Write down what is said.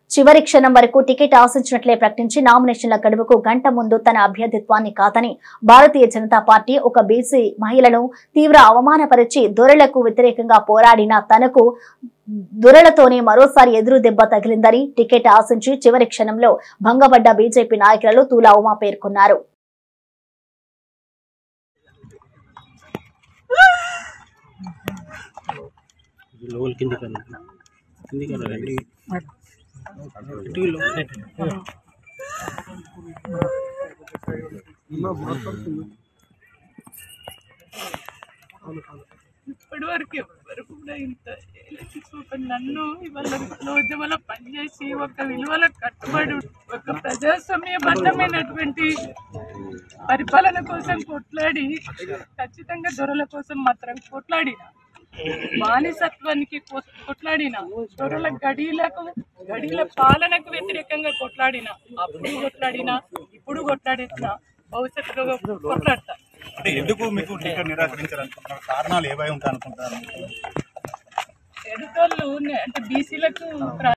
చివరి క్షణం వరకు టికెట్ ఆశించినట్లే ప్రకటించి నామినేషన్ల గడువుకు గంట ముందు తన అభ్యర్థిత్వాన్ని కాదని భారతీయ జనతా పార్టీ ఒక బీసీ మహిళను తీవ్ర అవమానపరిచి దొరలకు వ్యతిరేకంగా పోరాడిన తనకు దొరలతోనే మరోసారి ఎదురు దెబ్బ తగిలిందని టికెట్ ఆశించి చివరి క్షణంలో భంగపడ్డ బీజేపీ నాయకులలో తూలా ఉమా పేర్కొన్నారు లోపల కిందికి వెళ్ళండి కిందికి వెళ్ళండి ఇటు లోపల ఇప్పటి వరకు ఎవ్వరు కూడా ఇంత ఏలెత్తి చూపని నన్ను ఇవాళ రోజువల పనిచేసి ఒక విలువల కట్టుబడి ఒక ప్రజాస్వామ్యబద్ధమైనటువంటి పరిపాలన కోసం కొట్లాడి ఖచ్చితంగా దొరల కోసం మాత్రం కొట్లాడిన బానిసత్వానికి కొ- కొట్లాడిన దొరల గడీలకు గడీల పాలనకు వ్యతిరేకంగా కొట్లాడిన అప్పుడు కొట్లాడిన ఇప్పుడు కొట్లాడిన భవిష్యత్తులో కొట్లాడతా అంటే ఎందుకు మీకు టికెట్ నిరాకరించాలనుకుంటున్నారు కారణాలు ఏవై ఉంటాయి అనుకుంటున్నారు ఎదుటోళ్ళు అంటే బీసీలకు